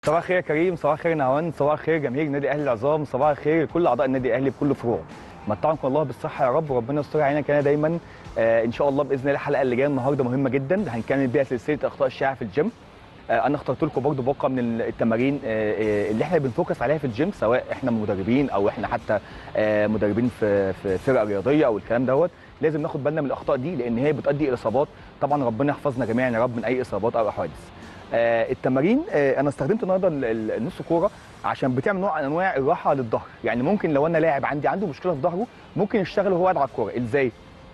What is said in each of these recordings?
صباح الخير يا كريم صباح الخير يا نهوان صباح الخير جماهير النادي الاهلي العظام صباح الخير لكل اعضاء النادي الاهلي بكل فروعه متعكم الله بالصحه يا رب وربنا يستر علينا كده دايما آه ان شاء الله باذن الله الحلقه اللي جايه النهارده مهمه جدا هنكمل بيها سلسله اخطاء الشائعه في الجيم آه انا اخترت لكم برضو باقه من التمارين آه آه اللي احنا بنفوكس عليها في الجيم سواء احنا مدربين او احنا حتى آه مدربين في في فرقه رياضيه او الكلام دوت لازم ناخد بالنا من الاخطاء دي لان هي بتؤدي الى اصابات طبعا ربنا يحفظنا جميعا يا رب من اي اصابات او حوادث آه التمارين آه انا استخدمت النهارده ال- ال- النص كوره عشان بتعمل نوع من انواع الراحه للظهر يعني ممكن لو انا لاعب عندي عنده مشكله في ظهره ممكن يشتغل وهو قاعد على الكوره ازاي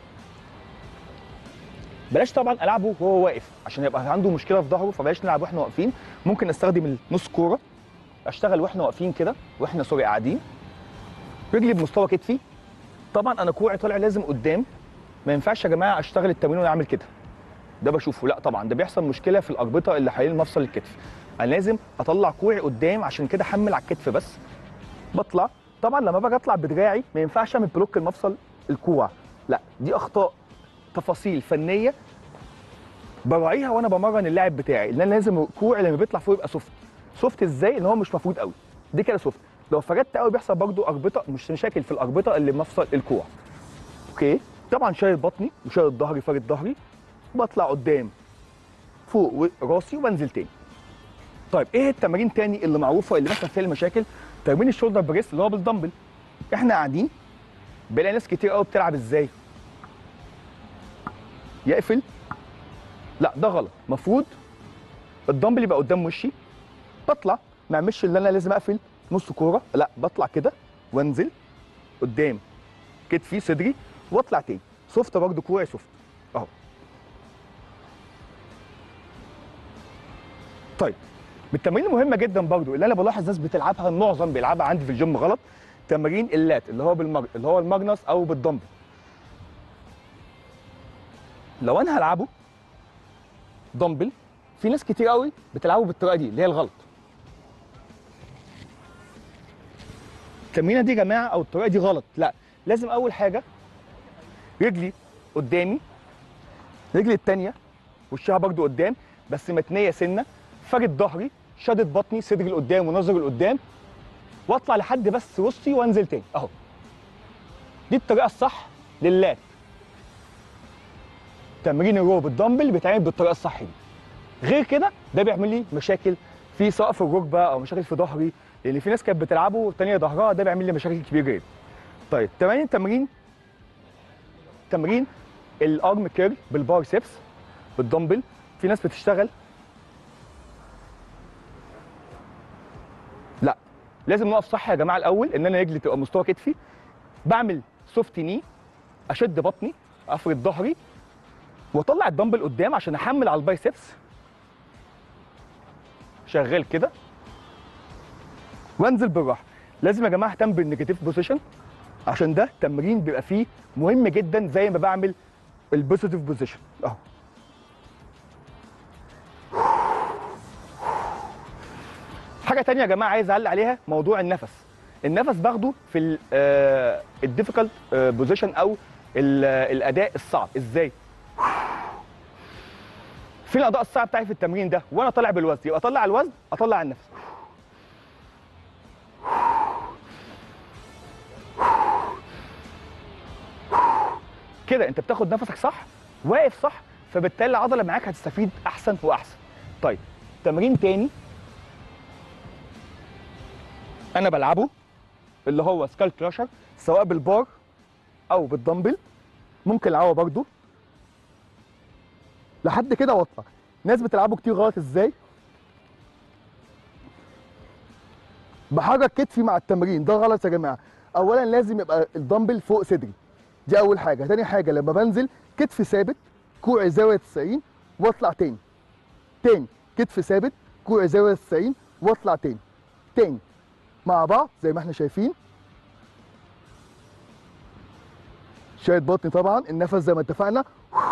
بلاش طبعا العبه وهو واقف عشان يبقى عنده مشكله في ظهره فبلاش نلعب واحنا واقفين ممكن استخدم النص كوره اشتغل واحنا واقفين كده واحنا سوري قاعدين رجلي بمستوى كتفي طبعا انا كوعي طالع لازم قدام ما ينفعش يا جماعه اشتغل التمرين وانا اعمل كده ده بشوفه لا طبعا ده بيحصل مشكله في الاربطه اللي حوالين مفصل الكتف انا لازم اطلع كوعي قدام عشان كده احمل على الكتف بس بطلع طبعا لما باجي اطلع بدراعي ما ينفعش اعمل بلوك المفصل الكوع لا دي اخطاء تفاصيل فنيه براعيها وانا بمرن اللاعب بتاعي ان انا لازم الكوع لما بيطلع فوق يبقى سوفت سوفت ازاي ان هو مش مفروض قوي دي كده سوفت لو فردت قوي بيحصل برضو اربطه مش مشاكل في الاربطه اللي مفصل الكوع اوكي طبعا شايل بطني وشايل ظهري فارد ظهري بطلع قدام فوق راسي وبنزل تاني طيب ايه التمارين تاني اللي معروفه اللي بيحصل فيها المشاكل تمرين الشولدر بريس اللي هو بالدمبل احنا قاعدين بلاقي ناس كتير قوي بتلعب ازاي يقفل لا ده غلط المفروض الدمبل يبقى قدام وشي بطلع ما اعملش اللي انا لازم اقفل نص كوره لا بطلع كده وانزل قدام كتفي صدري واطلع تاني سوفت برضه كوعي سوفت اهو طيب بالتمارين المهمه جدا برضو اللي انا بلاحظ ناس بتلعبها المعظم بيلعبها عندي في الجيم غلط تمارين اللات اللي هو بالمج... اللي هو الماجنس او بالدمبل لو انا هلعبه دمبل في ناس كتير قوي بتلعبه بالطريقه دي اللي هي الغلط التمرينه دي يا جماعه او الطريقه دي غلط لا لازم اول حاجه رجلي قدامي رجلي التانيه وشها برضو قدام بس متنيه سنه فارد ظهري شادد بطني صدري لقدام ونظري لقدام واطلع لحد بس وسطي وانزل تاني اهو دي الطريقه الصح للات تمرين الرو بالدمبل بيتعمل بالطريقه الصح دي غير كده ده بيعمل لي مشاكل في سواء في الركبه او مشاكل في ظهري لان في ناس كانت بتلعبه والتانيه ظهرها ده بيعمل لي مشاكل كبيره جدا طيب تمارين تمرين تمرين الارم كيرل بالبايسبس بالدمبل في ناس بتشتغل لا لازم نقف صح يا جماعه الاول ان انا رجلي تبقى مستوى كتفي بعمل سوفت ني اشد بطني افرد ظهري واطلع الدمبل قدام عشان احمل على البايسبس شغال كده وانزل بالراحه لازم يا جماعه اهتم بالنيجاتيف بوزيشن عشان ده تمرين بيبقى فيه مهم جدا زي ما بعمل البوزيتيف بوزيشن اهو حاجه تانية يا جماعه عايز اعلق عليها موضوع النفس النفس باخده في الديفيكالت بوزيشن او ال- الاداء الصعب ازاي فين الاداء الصعب بتاعي في التمرين ده وانا طالع بالوزن يبقى اطلع الوزن اطلع النفس كده انت بتاخد نفسك صح واقف صح فبالتالي العضله معاك هتستفيد احسن واحسن طيب تمرين تاني انا بلعبه اللي هو سكال كراشر سواء بالبار او بالدمبل ممكن العبه برضو لحد كده واطلع ناس بتلعبه كتير غلط ازاي بحرك كتفي مع التمرين ده غلط يا جماعه اولا لازم يبقى الدمبل فوق صدري دي اول حاجه تاني حاجه لما بنزل كتفي ثابت كوعي زاويه 90 واطلع تاني تاني كتف ثابت كوعي زاويه 90 واطلع تاني تاني مع بعض زي ما احنا شايفين شايد بطني طبعا النفس زي ما اتفقنا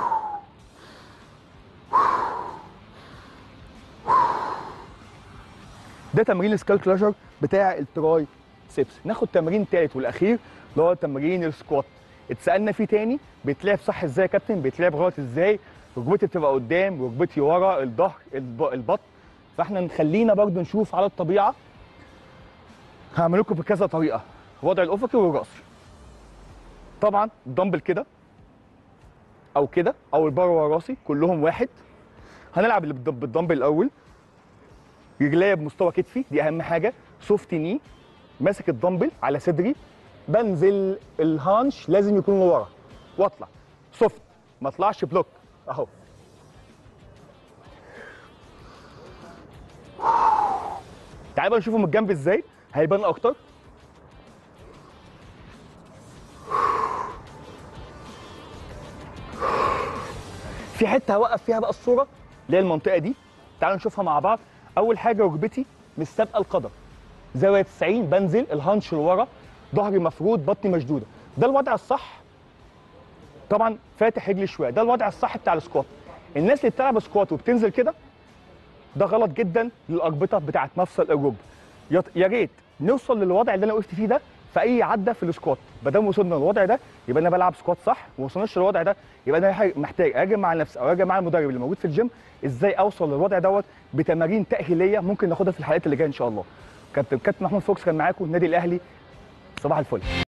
ده تمرين السكال كلاشر بتاع التراي سيبس ناخد تمرين تالت والاخير اللي هو تمرين السكوات اتسالنا فيه تاني بيتلعب صح ازاي يا كابتن بيتلعب غلط ازاي ركبتي بتبقى قدام ركبتي ورا الظهر الب- البطن فاحنا نخلينا برضو نشوف على الطبيعه هعمل لكم بكذا طريقه وضع الافقي والراسي طبعا الدمبل كده او كده او البار والراسي كلهم واحد هنلعب اللي بالدم- بالدمبل الاول رجليا بمستوى كتفي دي اهم حاجه سوفت ني ماسك الدمبل على صدري بنزل الهانش لازم يكون لورا واطلع سوفت ما اطلعش بلوك اهو تعالوا بقى نشوفه من الجنب ازاي هيبان اكتر في حته هوقف فيها بقى الصوره اللي هي المنطقه دي تعالوا نشوفها مع بعض اول حاجه ركبتي مش سابقه القدم زاويه 90 بنزل الهانش لورا ظهري مفرود بطني مشدوده ده الوضع الصح طبعا فاتح رجلي شويه ده الوضع الصح بتاع السكوات الناس اللي بتلعب سكوات وبتنزل كده ده غلط جدا للاربطه بتاعت مفصل الركبه يا- يا ريت نوصل للوضع اللي انا وقفت فيه ده في اي عده في السكوات ما دام وصلنا للوضع ده يبقى انا بلعب سكوات صح ما وصلناش للوضع ده يبقى انا حاجة- محتاج اراجع مع نفسي او اراجع مع المدرب اللي موجود في الجيم ازاي اوصل للوضع دوت بتمارين تاهيليه ممكن ناخدها في الحلقات اللي جايه ان شاء الله كابتن كابتن محمود فوكس كان معاكم النادي الاهلي صباح الفل